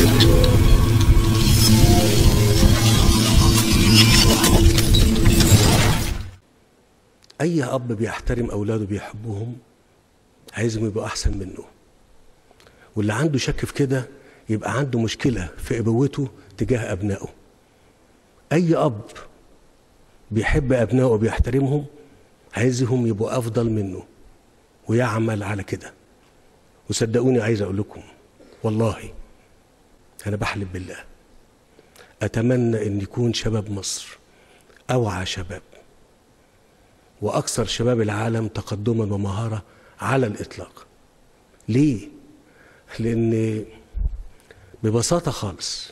اي اب بيحترم اولاده بيحبهم عايزهم يبقوا احسن منه واللي عنده شك في كده يبقى عنده مشكله في ابوته تجاه ابنائه اي اب بيحب ابنائه وبيحترمهم عايزهم يبقوا افضل منه ويعمل على كده وصدقوني عايز اقول لكم والله انا بحلف بالله اتمنى ان يكون شباب مصر اوعى شباب واكثر شباب العالم تقدما ومهاره على الاطلاق ليه لان ببساطه خالص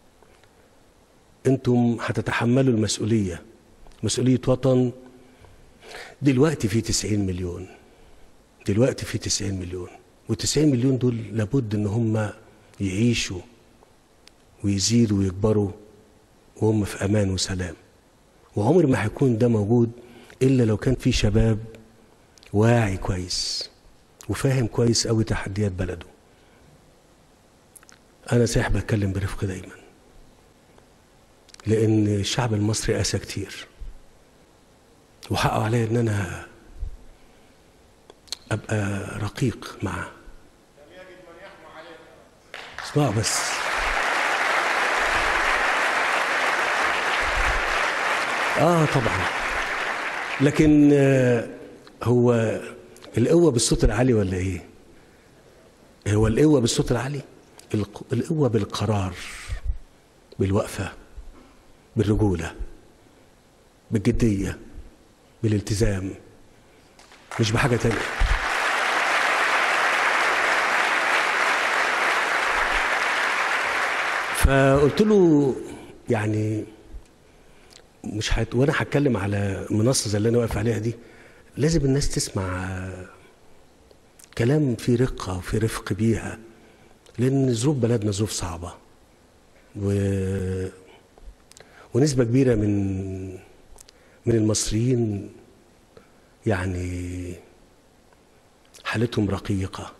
انتم هتتحملوا المسؤوليه مسؤوليه وطن دلوقتي في 90 مليون دلوقتي في 90 مليون و90 مليون دول لابد ان هم يعيشوا ويزيدوا ويكبروا وهم في امان وسلام وعمر ما هيكون ده موجود الا لو كان في شباب واعي كويس وفاهم كويس قوي تحديات بلده انا صحيح بتكلم برفق دايما لان الشعب المصري قاسى كتير وحقه عليا ان انا ابقى رقيق معاه اسمعوا بس اه طبعا لكن آه هو القوه بالصوت العالي ولا ايه هو القوه بالصوت العالي الق- القوه بالقرار بالوقفه بالرجوله بالجديه بالالتزام مش بحاجه تانية فقلت له يعني مش هت... وانا هتكلم على منصه زي اللي انا واقف عليها دي لازم الناس تسمع آه، كلام فيه رقه وفيه رفق بيها لان ظروف بلدنا ظروف صعبه و... ونسبه كبيره من من المصريين يعني حالتهم رقيقه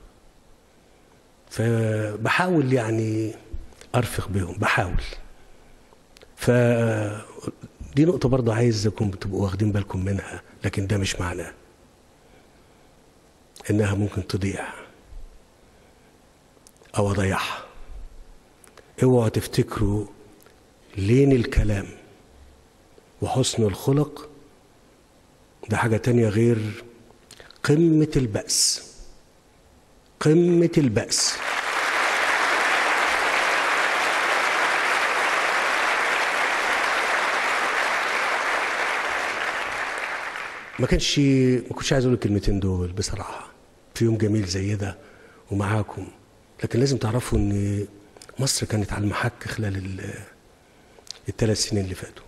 فبحاول يعني ارفق بهم بحاول ف دي نقطة برضه عايزكم تبقوا واخدين بالكم منها لكن ده مش معناه إنها ممكن تضيع أو أضيعها اوعوا تفتكروا لين الكلام وحسن الخلق ده حاجة تانية غير قمة البأس قمة البأس ما كانش ما كنتش عايز اقول الكلمتين دول بصراحه في يوم جميل زي ده ومعاكم لكن لازم تعرفوا ان مصر كانت على المحك خلال ال- الثلاث سنين اللي فاتوا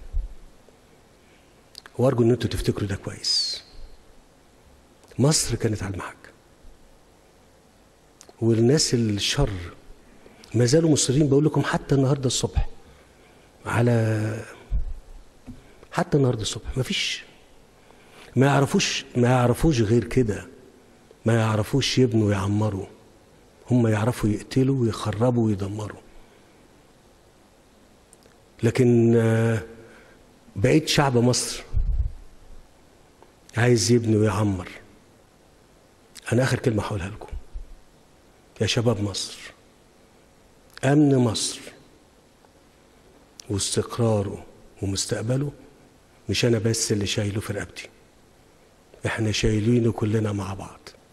وارجو ان انتوا تفتكروا ده كويس مصر كانت على المحك والناس الشر ما زالوا مصرين بقول لكم حتى النهارده الصبح على حتى النهارده الصبح ما فيش ما يعرفوش ما يعرفوش غير كده ما يعرفوش يبنوا ويعمروا هم يعرفوا يقتلوا ويخربوا ويدمروا لكن آه، بقيت شعب مصر عايز يبني ويعمر انا اخر كلمه هقولها لكم يا شباب مصر امن مصر واستقراره ومستقبله مش انا بس اللي شايله في رقبتي احنا شايلينه كلنا مع بعض